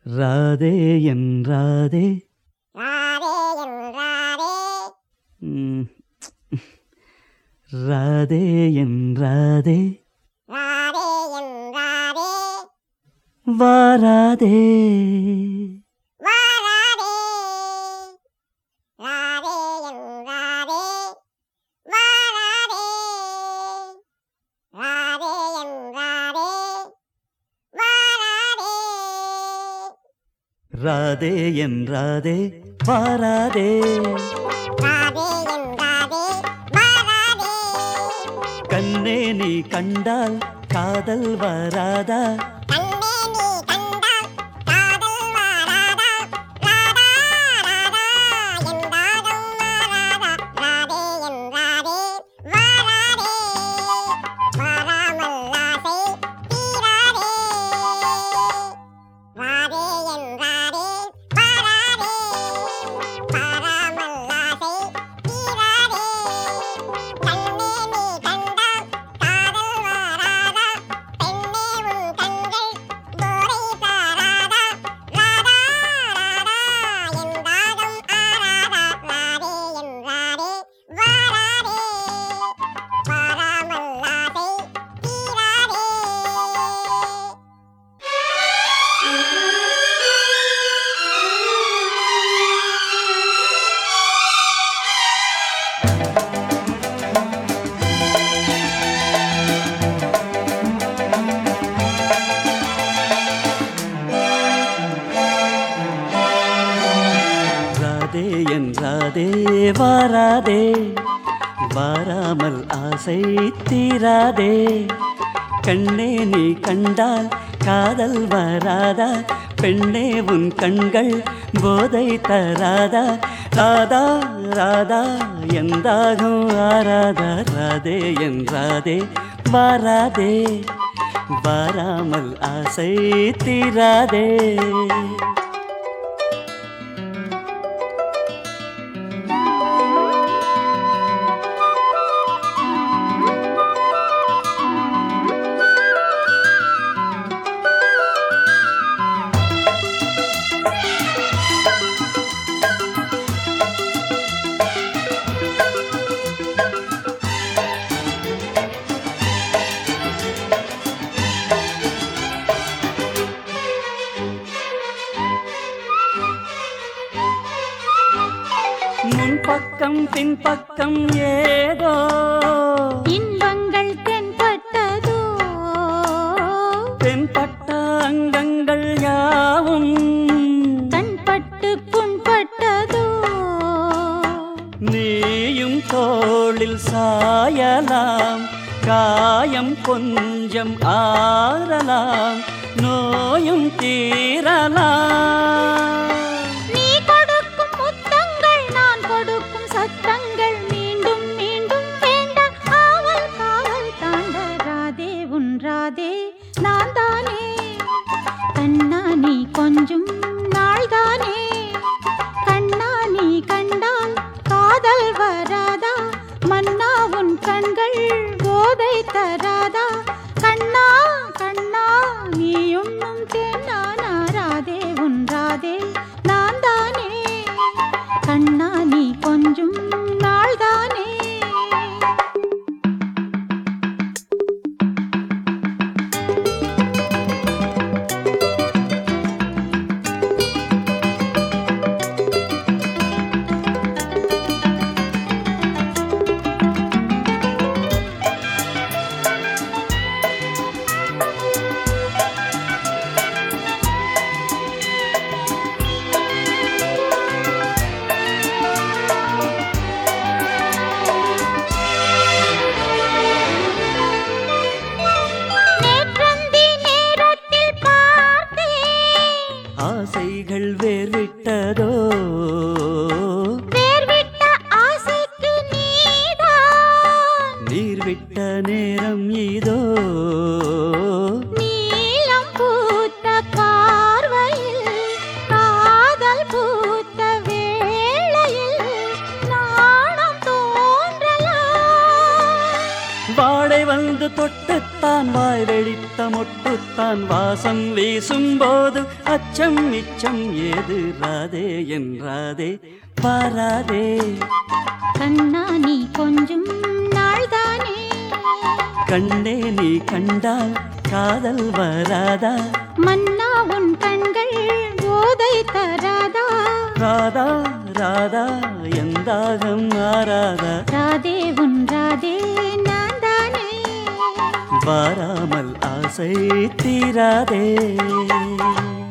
ராதே என்றாதே ராதே என் ராதே ம், ராதே என்றாதே ராதே என் ராதே வாராதே வாராதே ராதே என் ராதே வாராதே ராதே என் ராதே வாராதே ராதே என்றாதே வாராதே ராதே என் ராதே வாராதே கண்ணே நீ கண்டால் காதல் வராதா கண்ணே நீ கண்டால் காதல் வாராதா ராதா ராதா என் தாகம் மாறாதா ராதே என் ராதே வாராதே வாராமல் ஆசை தீராதே ராதே என் ராதே வாராதே வாராமல் ஆசை தீராதே கண்ணே நீ கண்டால் காதல் வாராதா பெண்ணே உன் கண்கள் போரை தாராதா ராதா ராதா என் தாகம் ஆராதா ராதே என் ராதே வாராதே வாராமல் ஆசை தீராதே ராதே என்றாதே வாராதே வாராமல் ஆசை தீராதே கண்ணே நீ கண்டால் காதல் வராதா பெண்ணே உன் கண்கள் போதை தராதா ராதா ராதா எந்தாகும் ஆராதா ராதே என்றாதே வாராதே வாராமல் ஆசை தீராதே முன்பக்கம் பின்பக்கம் ஏதோ இன்பங்கள் தென்பட்டதோ தென்பட்ட அங்கங்கள் யாவும் கண்பட்டு புண்பட்டதோ நீயும் தோளில் சாயலாம் காயம் கொஞ்சம் ஆறலாம் நோயும் தீரலாம் நீ கொடுக்கும் முத்தங்கள் நான் கொடுக்கும் சத்தங்கள் மீண்டும் மீண்டும் வேண்டாம் காவல் காவல் தாண்ட ராதே உன் ராதே நான் தானே கண்ணா நீ கொஞ்சம் நாள்தானே கண்ணா நீ கண்டால் காதல் வராதா மன்னா உன் கண்கள் போதை தராதா கண்ணா கண்ணா நீ உண்ணும் தேனானா ராதே உன் ராதே நான் தானே கண்ணா நீ கொஞ்சம் நாள்தானே நேற்றந்தி நேரத்தில் பார்த்தேன் ஆசைகள் வேர்விட்டதோ வேர்விட்ட ஆசைக்கு நீதான் நீர்விட்ட நேரம் இதோ நீலம் பூத்த பார்வையில் காதல் பூத்த வேளையில் நாணம் தோன்றலாம் வாடை வந்து தொட்டுத்தான் வாய் வெடித்த மொட்டுத்தான் வாசம் வீசும்போது அச்சம் மிச்சம் ஏது ராதே என்றாதே பாராதே கண்ணா நீ கொஞ்சம் நாள்தானே கண்ணே நீ கண்டால் காதல் வராதா மன்னா உன் கண்கள் போதை தராதா ராதா ராதா எந்தாகம் மாறாதா ராதே உன் ராதே நான் தானே வாராமல் ஆசை தீராதே